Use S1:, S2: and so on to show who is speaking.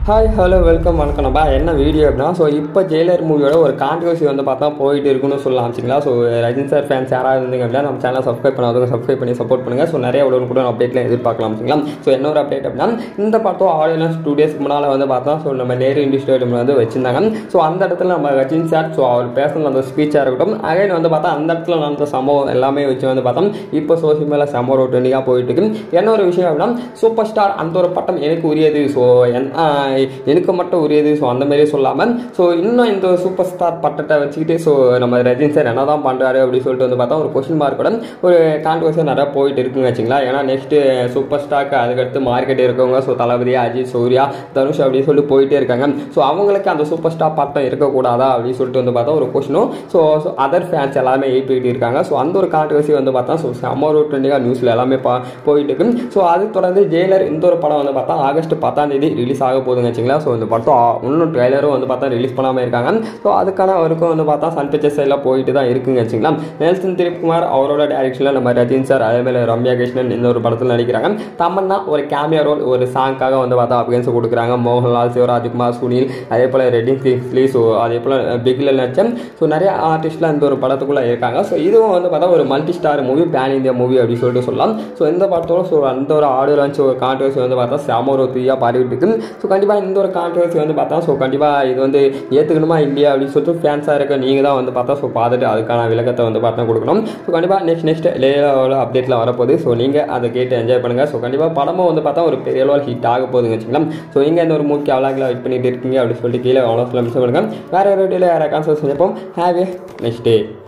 S1: hi hello welcome வணக்கம் நம்ம என்ன வீடியோ அப்படின்னா ஸோ இப்போ ஜெயிலர் மூவியோட ஒரு கான்ட்ரவர்சி வந்து பார்த்தா போயிட்டு இருக்குன்னு சொல்லலாம் வச்சுங்களா ஸோ ரஜினி சார் ஃபேன்ஸ் யாராவது இருந்தீங்க அப்படின்னா நம்ம சேனல் சப்ஸ்கிரைப் பண்ணாதவங்க சப்ஸ்கிரைப் பண்ணி சப்போர்ட் பண்ணுங்கள் ஸோ நிறைய உடனே கூட அப்டேட்லாம் எதிர்பார்க்கலாம் வச்சுங்களா ஸோ இன்னொரு அப்டேட் அப்படின்னா இந்த படத்தோ ஆடியன்ஸ் டூ டேஸ்க்கு முன்னால் வந்து பார்த்தா ஸோ நம்ம நேரு இண்டி ஸ்டேடியம் வந்து வச்சிருந்தாங்க ஸோ அந்த இடத்துல நம்ம ரஜினி சார் ஸோ அவர் பேசுன அந்த ஸ்பீச்சாக இருக்கட்டும் அகைன் வந்து பார்த்தா அந்த இடத்துல நடந்த சம்பவம் எல்லாமே வச்சு வந்து பார்த்தோம் இப்போ சோசியல் மீடியா செம்ம ஒரு ட்ரெண்டிங்காக போயிட்டு இருக்கு என்ன ஒரு விஷயம் அப்படின்னா சூப்பர் ஸ்டார் அந்த ஒரு பட்டம் எனக்கு உரியது ஸோ என் ஆஹ் எனக்கு மட்டும் உரியது ஸோ அந்த மாதிரி சொல்லாமல் ஸோ இன்னும் இந்த சூப்பர் ஸ்டார் பட்டத்தை வச்சுக்கிட்டு ஸோ நம்ம ரஜினி சார் என்ன தான் பண்ணுறாரு அப்படின்னு சொல்லிட்டு வந்து பார்த்தா ஒரு கொஸ்டின் மார்க்கோட ஒரு கான்ட்ரவர்சி நிறையா போயிட்டு இருக்குன்னு வச்சுங்களா ஏன்னா நெக்ஸ்ட்டு சூப்பர் ஸ்டார்க்கு அதுக்கடுத்து மார்க்கெட் இருக்கவங்க ஸோ தளபதி அஜித் சூர்யா தனுஷ் அப்படின்னு சொல்லி போயிட்டே இருக்காங்க ஸோ அவங்களுக்கு அந்த சூப்பர் ஸ்டார் பட்டம் இருக்கக்கூடாதா அப்படின்னு சொல்லிட்டு வந்து பார்த்தா ஒரு கொஸ்டினும் ஸோ அதர் ஃபேன்ஸ் எல்லாமே எழுப்பிட்டு இருக்காங்க ஸோ அந்த ஒரு கான்ட்ரவர்சி வந்து பார்த்தா ஸோ செம்ம ஒரு ட்ரெண்டிங்காக நியூஸில் எல்லாமே பா போயிட்டு இருக்கு ஸோ அது தொடர்ந்து ஜெயிலர் இந்த ஒரு படம் வந்து பார்த்தா ஆகஸ்ட் பத்தாம் தேதி ரிலீஸ் ஆக போகுதுங்க வச்சுங்களா ஸோ இந்த படத்தை ஆ- இன்னும் ட்ரைலரும் வந்து பார்த்தா ரிலீஸ் பண்ணாமல் இருக்காங்க ஸோ அதுக்கான அவருக்கும் வந்து பார்த்தா சன் பிக்சர்ஸ் எல்லாம் போயிட்டு தான் இருக்குங்க வச்சுங்களா நெல்சன் திலீப்குமார் அவரோட டைரக்ஷனில் நம்ம ரஜினி சார் அதே மாதிரி ரம்யா கிருஷ்ணன் இந்த ஒரு படத்தில் நடிக்கிறாங்க தமன்னா ஒரு கேமியா ரோல் ஒரு சாங்காக வந்து பார்த்தா அப்கன்ஸ் கொடுக்குறாங்க மோகன்லால் சிவராஜ்குமார் சுனில் அதே போல் ரெட்டிங் கிங்ஸ்லி ஸோ அதே போல் பிகில் நடிச்சம் ஸோ நிறைய ஆர்டிஸ்ட்லாம் இந்த ஒரு படத்துக்குள்ளே இருக்காங்க ஸோ இதுவும் வந்து பார்த்தா ஒரு multi star movie pan India movie அப்படின்னு சொல்லிட்டு சொல்லலாம் ஸோ இந்த படத்தோட ஸோ அந்த ஒரு ஆடியோ லான்ச் ஒரு கான்ட்ரவர்சி வந்து பார்த்தா செம ஒரு தூயாக பாடிட்டு இருக்கு ஸோ கண்டிப்பாக இந்த ஒரு கான்ட்ரவர்சி வந்து பார்த்தா ஸோ கண்டிப்பாக இது வந்து ஏற்றுக்கணுமா இல்லையா அப்படின்னு சொல்லிட்டு ஃபேன்ஸாக இருக்க நீங்கள் தான் வந்து பார்த்தா ஸோ பார்த்துட்டு அதுக்கான விளக்கத்தை வந்து பார்த்தா கொடுக்கணும் ஸோ கண்டிப்பாக நெக்ஸ்ட் நெக்ஸ்ட் லேவில் அப்டேட்டில் வரப்போகுது ஸோ நீங்கள் அதை கேட்டு என்ஜாய் பண்ணுங்கள் ஸோ கண்டிப்பாக படமும் வந்து பார்த்தா ஒரு பெரிய அளவில் ஹிட் ஆக போகுதுங்க வச்சுக்கலாம் ஸோ நீங்கள் இந்த ஒரு மூக்கி அவ்வளோங்களா வெயிட் பண்ணிட்டு இருக்கீங்க அப்படின்னு சொல்லிட்டு கீழே அவ்வளோ சொல்ல மிஸ் பண்ணுங்கள் வேறு ஒரு வீடியோவில் யாரை கான்சல் செஞ்சப்போம் ஹேவ் ஏ நெக்ஸ்ட் டே